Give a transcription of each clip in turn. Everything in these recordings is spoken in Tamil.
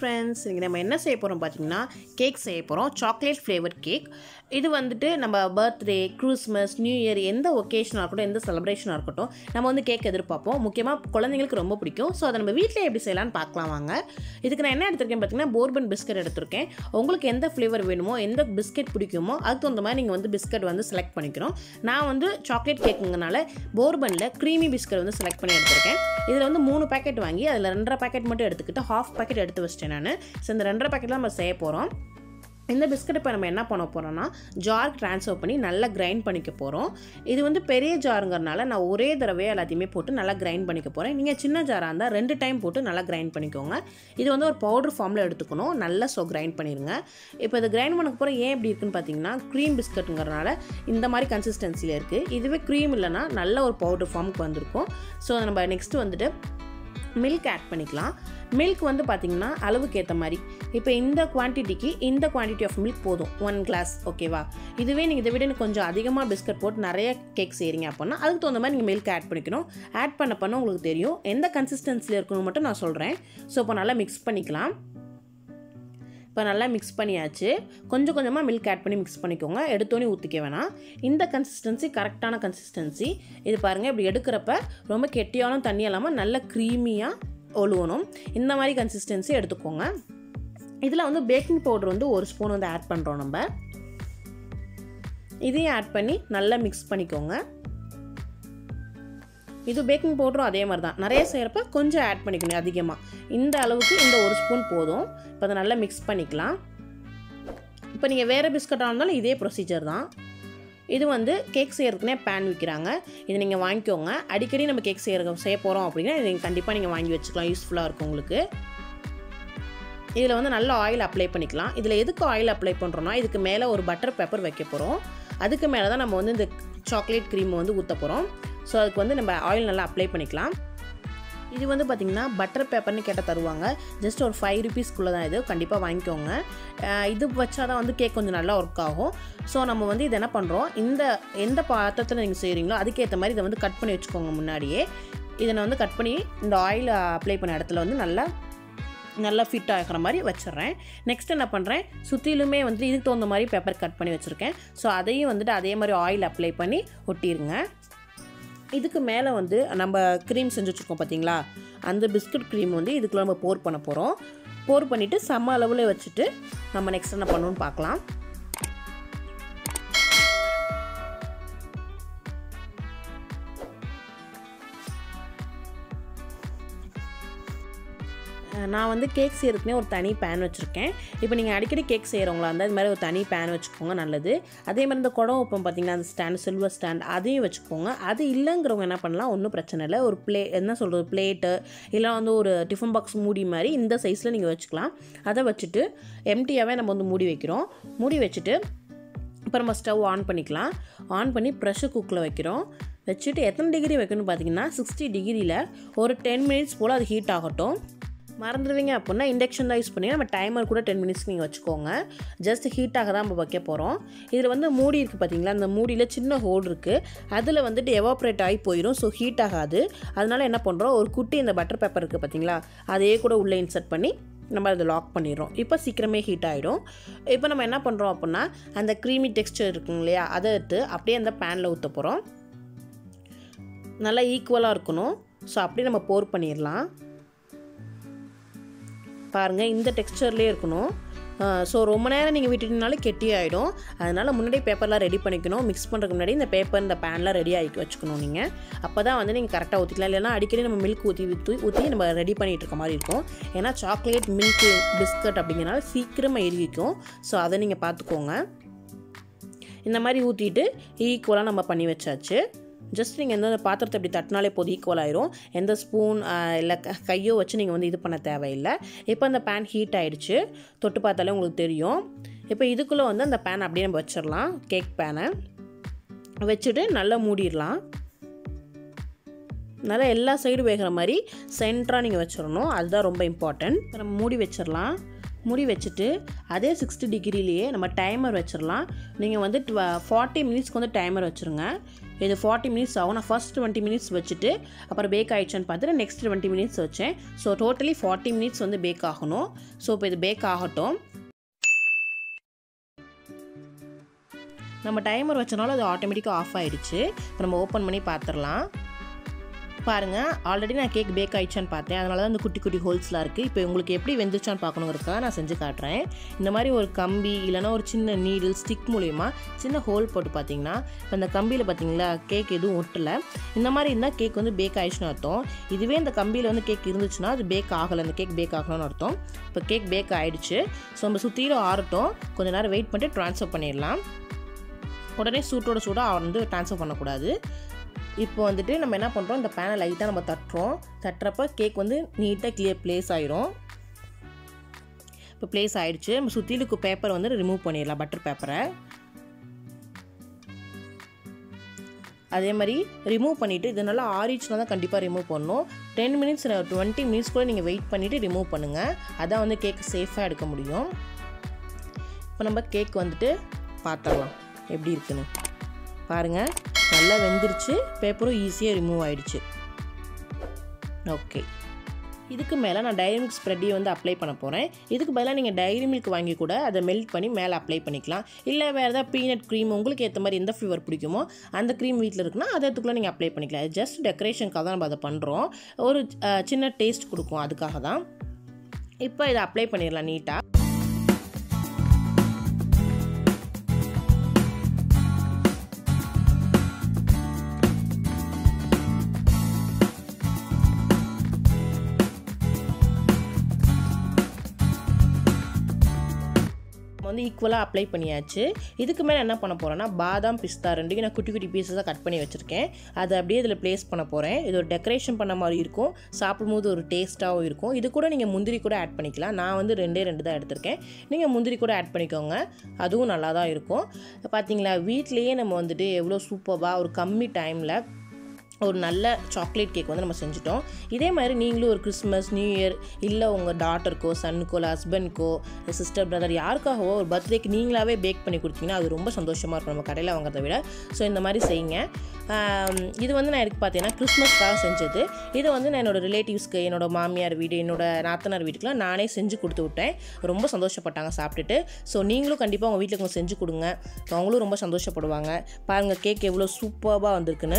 ஃப்ரெண்ட்ஸ் இன்றைக்கி நம்ம என்ன செய்ய போகிறோம் பார்த்தீங்கன்னா கேக் செய்ய போகிறோம் சாக்லேட் ஃப்ளேவர் கேக் இது வந்துட்டு நம்ம பர்த்டே கிறிஸ்மஸ் நியூ இயர் எந்த ஒகேஷனாக இருக்கட்டும் எந்த செலிப்ரேஷனாக இருக்கட்டும் நம்ம வந்து கேக் எதிர்பார்ப்போம் முக்கியமாக குழந்தைங்களுக்கு ரொம்ப பிடிக்கும் ஸோ அதை நம்ம வீட்டில் எப்படி செய்யலாம்னு பார்க்கலாம் வாங்க இதுக்கு நான் என்ன எடுத்திருக்கேன் பார்த்தீங்கன்னா போர்பன் பிஸ்கட் எடுத்திருக்கேன் உங்களுக்கு எந்த ஃப்ளேவர் வேணுமோ எந்த பிஸ்கட் பிடிக்குமோ அதுக்கு தகுந்த மாதிரி நீங்கள் வந்து பிஸ்கட் வந்து செலக்ட் பண்ணிக்கிறோம் நான் வந்து சாக்லேட் கேக்குங்கனால போர்பனில் க்ரீமி பிஸ்கட் வந்து செலக்ட் பண்ணி எடுத்திருக்கேன் இதில் வந்து மூணு பேக்கெட் வாங்கி அதில் ரெண்டரை பேக்கெட் மட்டும் எடுத்துக்கிட்டு ஹாஃப் பேக்கெட் எடுத்து வச்சிட்டேன் நான் ஸோ இந்த ரெண்டரை பேக்கெட் நம்ம செய்ய போகிறோம் இந்த பிஸ்கட் இப்போ நம்ம என்ன பண்ண போகிறோம்னா ஜார் ட்ரான்ஸ்ஃபர் பண்ணி நல்லா கிரைண்ட் பண்ணிக்க போகிறோம் இது வந்து பெரிய ஜாருங்கிறனால நான் ஒரே தடவை எல்லாத்தையுமே போட்டு நல்லா கிரைண்ட் பண்ணிக்க போகிறேன் நீங்கள் சின்ன ஜாராக இருந்தால் ரெண்டு டைம் போட்டு நல்லா கிரைண்ட் பண்ணிக்கோங்க இது வந்து ஒரு பவுடர் ஃபார்மில் எடுத்துக்கணும் நல்லா ஸோ கிரைண்ட் பண்ணிடுங்க இப்போ இது கிரைண்ட் பண்ண போகிற ஏன் இப்படி இருக்குன்னு பார்த்தீங்கன்னா க்ரீம் பிஸ்கட்டுங்கிறனால இந்த மாதிரி கன்சிஸ்டன்சியில் இருக்குது இதுவே க்ரீம் இல்லைன்னா நல்ல ஒரு பவுடர் ஃபார்முக்கு வந்திருக்கும் ஸோ நம்ம நெக்ஸ்ட்டு வந்துட்டு மில்க் ஆட் பண்ணிக்கலாம் மில்க் வந்து பார்த்திங்கன்னா அளவுக்கு ஏற்ற மாதிரி இப்போ இந்த குவான்டிட்டிக்கு இந்த குவான்டிட்டி ஆஃப் மில்க் போதும் ஒன் கிளாஸ் ஓகேவா இதுவே நீங்கள் இதை விட கொஞ்சம் அதிகமாக பிஸ்கட் போட்டு நிறைய கேக் செய்கிறீங்க அப்படின்னா அதுக்கு தகுந்த மாதிரி நீங்கள் மில்க் ஆட் பண்ணிக்கணும் ஆட் பண்ண பண்ண உங்களுக்கு தெரியும் எந்த கன்சிஸ்டன்சியில் இருக்கணும் மட்டும் நான் சொல்கிறேன் ஸோ இப்போ நல்லா மிக்ஸ் பண்ணிக்கலாம் இப்போ நல்லா மிக்ஸ் பண்ணியாச்சு கொஞ்சம் கொஞ்சமாக மில்க் ஆட் பண்ணி மிக்ஸ் பண்ணிக்கோங்க எடுத்தோன்னே ஊற்றிக்க வேணாம் இந்த கன்சிஸ்டன்சி கரெக்டான கன்சிஸ்டன்சி இது பாருங்கள் இப்படி எடுக்கிறப்ப ரொம்ப கெட்டியான தண்ணி இல்லாமல் நல்ல க்ரீமியாக ஒழுவணும் இந்த மாதிரி கன்சிஸ்டன்சி எடுத்துக்கோங்க இதில் வந்து பேக்கிங் பவுடர் வந்து ஒரு ஸ்பூன் வந்து ஆட் பண்ணுறோம் நம்ம இதையும் ஆட் பண்ணி நல்லா மிக்ஸ் பண்ணிக்கோங்க இது பேக்கிங் பவுடரும் அதே மாதிரி தான் நிறைய செய்கிறப்ப கொஞ்சம் ஆட் பண்ணிக்கணும் அதிகமாக இந்த அளவுக்கு இந்த ஒரு ஸ்பூன் போதும் இப்போ அதை நல்லா மிக்ஸ் பண்ணிக்கலாம் இப்போ நீங்கள் வேறு பிஸ்கட்டாக இருந்தாலும் இதே ப்ரொசீஜர் தான் இது வந்து கேக் செய்கிறதுக்குனே பேன் விற்கிறாங்க இதை நீங்கள் வாங்கிக்கோங்க அடிக்கடி நம்ம கேக் செய்கிற செய்ய போகிறோம் அப்படின்னா இதை நீங்கள் கண்டிப்பாக நீங்கள் வாங்கி வச்சுக்கலாம் யூஸ்ஃபுல்லாக இருக்கும் உங்களுக்கு இதில் வந்து நல்ல ஆயில் அப்ளை பண்ணிக்கலாம் இதில் எதுக்கு ஆயில் அப்ளை பண்ணுறோன்னா இதுக்கு மேலே ஒரு பட்டர் பேப்பர் வைக்க போகிறோம் அதுக்கு மேலே தான் நம்ம வந்து இந்த சாக்லேட் க்ரீம் வந்து ஊற்ற போகிறோம் ஸோ அதுக்கு வந்து நம்ம ஆயில் நல்லா அப்ளை பண்ணிக்கலாம் இது வந்து பார்த்திங்கன்னா பட்டர் பேப்பர்னு கேட்டால் தருவாங்க ஜஸ்ட் ஒரு ஃபைவ் ருபீஸ்க்குள்ளே தான் இது கண்டிப்பாக வாங்கிக்கோங்க இது வச்சா தான் வந்து கேக் கொஞ்சம் நல்லா ஒர்க் ஆகும் ஸோ நம்ம வந்து இது என்ன பண்ணுறோம் இந்த எந்த பாத்திரத்தில் நீங்கள் செய்கிறீங்களோ அதுக்கேற்ற மாதிரி இதை வந்து கட் பண்ணி வச்சுக்கோங்க முன்னாடியே இதை நான் வந்து கட் பண்ணி இந்த ஆயில் அப்ளை பண்ண இடத்துல வந்து நல்லா நல்லா ஃபிட் ஆகிற மாதிரி வச்சிடுறேன் நெக்ஸ்ட் என்ன பண்ணுறேன் சுற்றிலுமே வந்து இதுக்கு தகுந்த மாதிரி பேப்பர் கட் பண்ணி வச்சுருக்கேன் ஸோ அதையும் வந்துட்டு அதே மாதிரி ஆயில் அப்ளை பண்ணி ஒட்டிடுங்க இதுக்கு மேலே வந்து நம்ம க்ரீம் செஞ்சு வச்சுருக்கோம் பார்த்தீங்களா அந்த பிஸ்கட் க்ரீம் வந்து இதுக்குள்ள நம்ம போர் பண்ண போகிறோம் போர் பண்ணிவிட்டு செம்ம அளவில் வச்சுட்டு நம்ம நெக்ஸ்ட் என்ன பண்ணணும்னு பார்க்கலாம் நான் வந்து கேக் செய்கிறதுக்குனே ஒரு தனி பேன் வச்சுருக்கேன் இப்போ நீங்கள் அடிக்கடி கேக் செய்கிறவங்களா இருந்தால் இது மாதிரி ஒரு தனி பேன் வச்சுக்கோங்க நல்லது அதே மாதிரி இந்த குடம் வைப்போம் பார்த்தீங்கன்னா அந்த ஸ்டாண்ட் சில்வர் ஸ்டாண்ட் அதையும் வச்சுக்கோங்க அது இல்லைங்கிறவங்க என்ன பண்ணலாம் ஒன்றும் பிரச்சனை இல்லை ஒரு ப்ளே என்ன சொல்கிறது பிளேட்டு இல்லை வந்து ஒரு டிஃபன் பாக்ஸ் மூடி மாதிரி இந்த சைஸில் நீங்கள் வச்சுக்கலாம் அதை வச்சுட்டு எம்டியாகவே நம்ம வந்து மூடி வைக்கிறோம் மூடி வச்சுட்டு இப்போ நம்ம ஸ்டவ் ஆன் பண்ணிக்கலாம் ஆன் பண்ணி ப்ரெஷர் குக்கில் வைக்கிறோம் வச்சுட்டு எத்தனை டிகிரி வைக்கணும்னு பார்த்தீங்கன்னா சிக்ஸ்டி டிகிரியில் ஒரு டென் மினிட்ஸ் போல் அது ஹீட் ஆகட்டும் மறந்துடுவீங்க அப்படின்னா இண்டக்ஷன் தான் யூஸ் பண்ணி நம்ம டைமர் கூட டென் மினிட்ஸ் நீங்கள் வச்சுக்கோங்க ஜஸ்ட் ஹீட்டாக தான் நம்ம வைக்க போகிறோம் இதில் வந்து மூடி இருக்குது பார்த்தீங்களா அந்த மூடியில் சின்ன ஹோல் இருக்குது அதில் வந்துட்டு எவாப்ரேட் ஆகி போயிடும் ஸோ ஹீட் ஆகாது அதனால் என்ன பண்ணுறோம் ஒரு குட்டி இந்த பட்டர் பேப்பர் இருக்குது பார்த்தீங்களா அதையே கூட உள்ளே இன்சர்ட் பண்ணி நம்ம அதை லாக் பண்ணிடுறோம் இப்போ சீக்கிரமே ஹீட் ஆகிடும் இப்போ நம்ம என்ன பண்ணுறோம் அப்படின்னா அந்த க்ரீமி டெக்ஸ்டர் இருக்குங்க இல்லையா அதை எடுத்து அப்படியே அந்த பேனில் ஊற்ற போகிறோம் நல்லா ஈக்குவலாக இருக்கணும் ஸோ அப்படியே நம்ம போர் பண்ணிடலாம் பாருங்கள் இந்த டெக்ஸ்டர்லேயே இருக்கணும் ஸோ ரொம்ப நேரம் நீங்கள் விட்டுட்டீங்கனாலே கெட்டி ஆகிடும் அதனால் முன்னாடியே பேப்பர்லாம் ரெடி பண்ணிக்கணும் மிக்ஸ் பண்ணுறதுக்கு முன்னாடி இந்த பேப்பர் இந்த பேன்லாம் ரெடி ஆகி வச்சுக்கணும் நீங்கள் அப்போ தான் வந்து நீங்கள் கரெக்டாக ஊற்றிக்கலாம் இல்லைனா அடிக்கடி நம்ம மில்க் ஊற்றி ஊற்றி ஊற்றி நம்ம ரெடி பண்ணிகிட்டு இருக்க மாதிரி இருக்கும் ஏன்னா சாக்லேட் மில்க் பிஸ்கட் அப்படிங்கிறனால சீக்கிரமாக எரிக்கும் ஸோ அதை நீங்கள் பார்த்துக்கோங்க இந்த மாதிரி ஊற்றிட்டு ஈக்குவலாக நம்ம பண்ணி வச்சாச்சு ஜஸ்ட் நீங்கள் எந்த பாத்திரத்தை இப்படி தட்டினாலே போதும் ஈக்குவல் ஆயிரும் எந்த ஸ்பூன் இல்லை கையோ வச்சு நீங்கள் வந்து இது பண்ண தேவையில்லை இப்போ அந்த பேன் ஹீட் ஆகிடுச்சு தொட்டு பார்த்தாலே உங்களுக்கு தெரியும் இப்போ இதுக்குள்ளே வந்து அந்த பேன் அப்படியே நம்ம வச்சிடலாம் கேக் பேனை வச்சுட்டு நல்லா மூடிடலாம் நல்லா எல்லா சைடும் வேகிற மாதிரி சென்டராக நீங்கள் வச்சிடணும் அதுதான் ரொம்ப இம்பார்ட்டன்ட் நம்ம மூடி வச்சிடலாம் மூடி வச்சுட்டு அதே சிக்ஸ்டி டிகிரிலேயே நம்ம டைமர் வச்சிடலாம் நீங்கள் வந்து டுவ ஃபார்ட்டி மினிட்ஸ்க்கு வந்து டைமர் வச்சுருங்க இது ஃபார்ட்டி மினிட்ஸ் ஆகும் நான் ஃபஸ்ட் டுவெண்ட்டி மினிட்ஸ் வச்சுட்டு அப்புறம் பேக் ஆகிடுச்சான்னு பார்த்துட்டு நெக்ஸ்ட் டுவெண்ட்டி மினிட்ஸ் வச்சேன் ஸோ டோட்டலி ஃபார்ட்டி மினிட்ஸ் வந்து பேக் ஆகணும் ஸோ இப்போ இது பேக் ஆகட்டும் நம்ம டைமர் வச்சனால அது ஆட்டோமேட்டிக்காக ஆஃப் ஆகிடுச்சு இப்போ நம்ம ஓப்பன் பண்ணி பார்த்துடலாம் பாருங்கள் ஆல்ரெடி நான் கேக் பேக் ஆயிடுச்சான்னு பார்த்தேன் அதனால தான் இந்த குட்டி குட்டி ஹோல்ஸ்லாம் இருக்குது இப்போ உங்களுக்கு எப்படி வெந்துச்சான்னு பார்க்கணுங்கிறதுக்காக நான் செஞ்சு காட்டுறேன் இந்த மாதிரி ஒரு கம்பி இல்லைனா ஒரு சின்ன நீடில் ஸ்டிக் மூலிமா சின்ன ஹோல் போட்டு பார்த்தீங்கன்னா இப்போ இந்த கம்பியில் பார்த்தீங்களா கேக் எதுவும் ஒட்டலை இந்த மாதிரி இருந்தால் கேக் வந்து பேக் ஆயிடுச்சுன்னு அர்த்தம் இதுவே இந்த கம்பியில் வந்து கேக் இருந்துச்சுன்னா அது பேக் ஆகலை அந்த கேக் பேக் ஆகணும்னு அர்த்தம் இப்போ கேக் பேக் ஆகிடுச்சு ஸோ நம்ம சுற்றிலும் ஆறட்டும் கொஞ்சம் நேரம் வெயிட் பண்ணிட்டு ட்ரான்ஸ்ஃபர் பண்ணிடலாம் உடனே சூட்டோட சூடாக வந்து ட்ரான்ஸ்ஃபர் பண்ணக்கூடாது இப்போ வந்துட்டு நம்ம என்ன பண்ணுறோம் இந்த பேனை லைட்டாக நம்ம தட்டுறோம் தட்டுறப்ப கேக் வந்து நீட்டாக கிளியர் ப்ளேஸ் ஆயிரும் இப்போ ப்ளேஸ் ஆயிடுச்சு நம்ம சுற்றிலுக்கு பேப்பர் வந்து ரிமூவ் பண்ணிடலாம் பட்டர் பேப்பரை அதே மாதிரி ரிமூவ் பண்ணிவிட்டு இது நல்லா ஆறிச்சுனா தான் கண்டிப்பாக ரிமூவ் பண்ணணும் டென் மினிட்ஸ் டுவெண்ட்டி மினிட்ஸ் கூட நீங்கள் வெயிட் பண்ணிவிட்டு ரிமூவ் பண்ணுங்கள் அதான் வந்து கேக் சேஃபாக எடுக்க முடியும் இப்போ நம்ம கேக் வந்துட்டு பார்த்துடலாம் எப்படி இருக்குன்னு பாருங்கள் நல்லா வெந்துருச்சு பேப்பரும் ஈஸியாக ரிமூவ் ஆயிடுச்சு ஓகே இதுக்கு மேலே நான் டைரி மில்க் ஸ்ப்ரெட்டையை வந்து அப்ளை பண்ண போகிறேன் இதுக்கு பதிலாக நீங்கள் டைரி மில்க் வாங்கி கூட அதை மெல்ட் பண்ணி மேலே அப்ளை பண்ணிக்கலாம் இல்லை வேறு ஏதாவது பீனட் க்ரீம் உங்களுக்கு ஏற்ற மாதிரி எந்த ஃப்ளேவர் பிடிக்குமோ அந்த க்ரீம் வீட்டில் இருக்குன்னா அதை எடுத்துக்குள்ளே நீங்கள் அப்ளை பண்ணிக்கலாம் ஜஸ்ட் டெக்கரேஷனுக்காக தான் நம்ம அதை பண்ணுறோம் ஒரு அஹ், சின்ன டேஸ்ட் கொடுக்கும் அதுக்காக தான் இப்போ இதை அப்ளை பண்ணிடலாம் நீட்டாக நம்ம வந்து ஈக்குவலாக அப்ளை பண்ணியாச்சு இதுக்கு மேலே என்ன பண்ண போகிறேன்னா பாதாம் பிஸ்தா ரெண்டையும் நான் குட்டி குட்டி பீஸஸாக கட் பண்ணி வச்சுருக்கேன் அதை அப்படியே இதில் ப்ளேஸ் பண்ண போகிறேன் இது ஒரு டெக்கரேஷன் பண்ண மாதிரி இருக்கும் சாப்பிடும்போது ஒரு டேஸ்ட்டாகவும் இருக்கும் இது கூட நீங்கள் முந்திரி கூட ஆட் பண்ணிக்கலாம் நான் வந்து ரெண்டே ரெண்டு தான் எடுத்திருக்கேன் நீங்கள் முந்திரி கூட ஆட் பண்ணிக்கோங்க அதுவும் நல்லா தான் இருக்கும் பார்த்தீங்களா வீட்லேயே நம்ம வந்துட்டு எவ்வளோ சூப்பராக ஒரு கம்மி டைமில் ஒரு நல்ல சாக்லேட் கேக் வந்து நம்ம செஞ்சுட்டோம் இதே மாதிரி நீங்களும் ஒரு கிறிஸ்மஸ் நியூ இயர் இல்லை உங்கள் டாட்டருக்கோ சன்னுக்கோ இல்லை ஹஸ்பண்ட்க்கோ சிஸ்டர் பிரதர் யாருக்காகவோ ஒரு பர்த்டேக்கு நீங்களாவே பேக் பண்ணி கொடுத்தீங்கன்னா அது ரொம்ப சந்தோஷமாக இருக்கும் நம்ம கடையில் வாங்குறத விட ஸோ இந்த மாதிரி செய்யுங்க ஆம், இது வந்து நான் எனக்கு பார்த்தீங்கன்னா கிறிஸ்மஸ்க்காக செஞ்சது இதை வந்து நான் என்னோட ரிலேட்டிவ்ஸ்க்கு என்னோட மாமியார் வீடு என்னோட நாத்தனார் வீட்டுக்குலாம் நானே செஞ்சு கொடுத்து விட்டேன் ரொம்ப சந்தோஷப்பட்டாங்க சாப்பிட்டுட்டு ஸோ நீங்களும் கண்டிப்பாக உங்கள் வீட்டுக்கு கொஞ்சம் செஞ்சு கொடுங்க அவங்களும் ரொம்ப சந்தோஷப்படுவாங்க பாருங்கள் கேக் எவ்வளோ சூப்பராக வந்திருக்குன்னு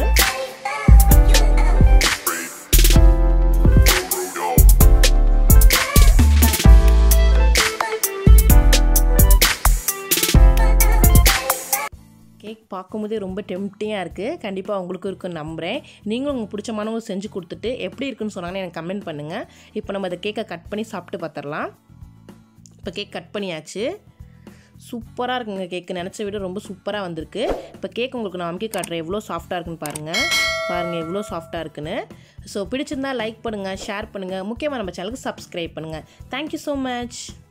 கேக் பார்க்கும்போதே ரொம்ப டெம்டிங்காக இருக்குது கண்டிப்பாக உங்களுக்கும் இருக்குன்னு நம்புகிறேன் நீங்களும் உங்களுக்கு பிடிச்சமானவங்க செஞ்சு கொடுத்துட்டு எப்படி இருக்குன்னு சொன்னாங்கன்னு எனக்கு கமெண்ட் பண்ணுங்கள் இப்போ நம்ம அந்த கேக்கை கட் பண்ணி சாப்பிட்டு பார்த்துடலாம் இப்போ கேக் கட் பண்ணியாச்சு சூப்பராக இருக்குங்க கேக்கு நினச்ச விட ரொம்ப சூப்பராக வந்திருக்கு இப்போ கேக் உங்களுக்கு நான் அமுக்கி காட்டுறேன் எவ்வளோ சாஃப்டாக இருக்குன்னு பாருங்கள் பாருங்கள் எவ்வளோ சாஃப்டாக இருக்குன்னு ஸோ பிடிச்சிருந்தா லைக் பண்ணுங்கள் ஷேர் பண்ணுங்கள் முக்கியமாக நம்ம சேனலுக்கு சப்ஸ்கிரைப் பண்ணுங்கள் தேங்க்யூ ஸோ மச்